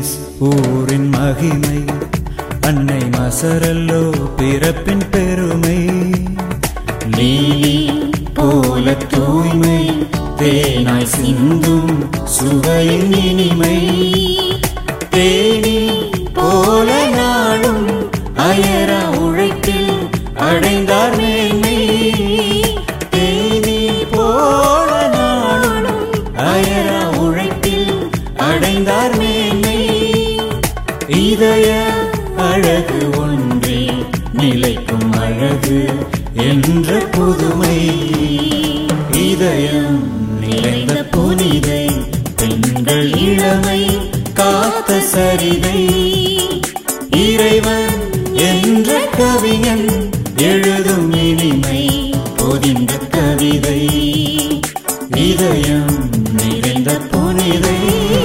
Greece ஊரின் மகிமை அன்னை மசரல்லோ பிறப்பின் பெருமை லீலி போல தூய்மை தேனாய் சிந்தும் சுவையின் இனிமை தேனி போல நாளும் அயரா உழைப்பில் அடைந்தார் மேன்மை தேனி போல நாளும் அயரா உழைப்பில் அடைந்தார் மேன்மை இதய அழகு ஒன்றே நிலைக்கும் அழகு என்ற புதுமை இதயம் நிறைந்த புனிதை பெண்கள் இளமை காத்த சரிதை இறைவன் என்ற கவிஞன் எழுதும் இனிமை பொதிந்த கவிதை இதயம் நிறைந்த புனிதை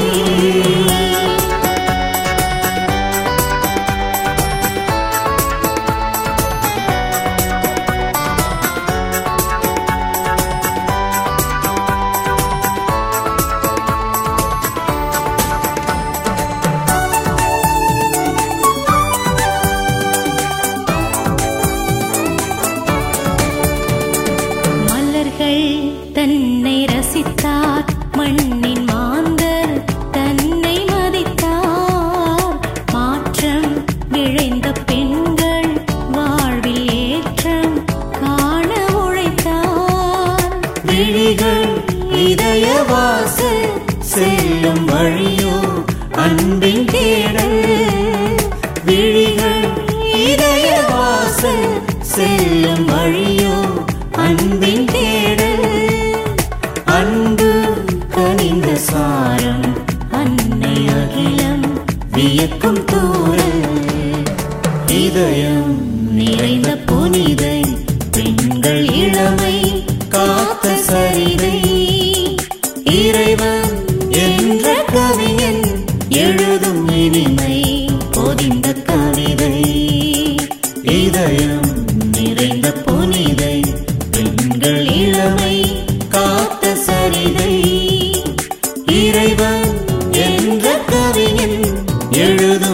மலர்கள் தன்னை ரசித்தார் மண்ணின் மாந்தர் தன்னை மதித்தார் மாற்றம் விழைந்த பெண்கள் வாழ்வில் ஏற்றம் காண உழைத்தார் விழிகள் இதய வாசல் செல்லும் வழியோ அன்பின் தேடல் விழிகள் இதய வாசல் செல்லும் வழியோ அன்பின் தேடல் அன்பு கனிந்த சாரம் அன்னை அகிலம் வியக்கும் தூரல் இதயம் நிறைந்த புனிதை பெண்கள் இளமை காத்த சரிதை இறைவன் என்ற கவிஞன் எழுதும் இனிமை பொதிந்த கவிதை இதயம் நிறைந்த புனிதை பெண்கள் இளமை காத்த சரிதை இறைவன் என்ற கவிஞன் எழுதும்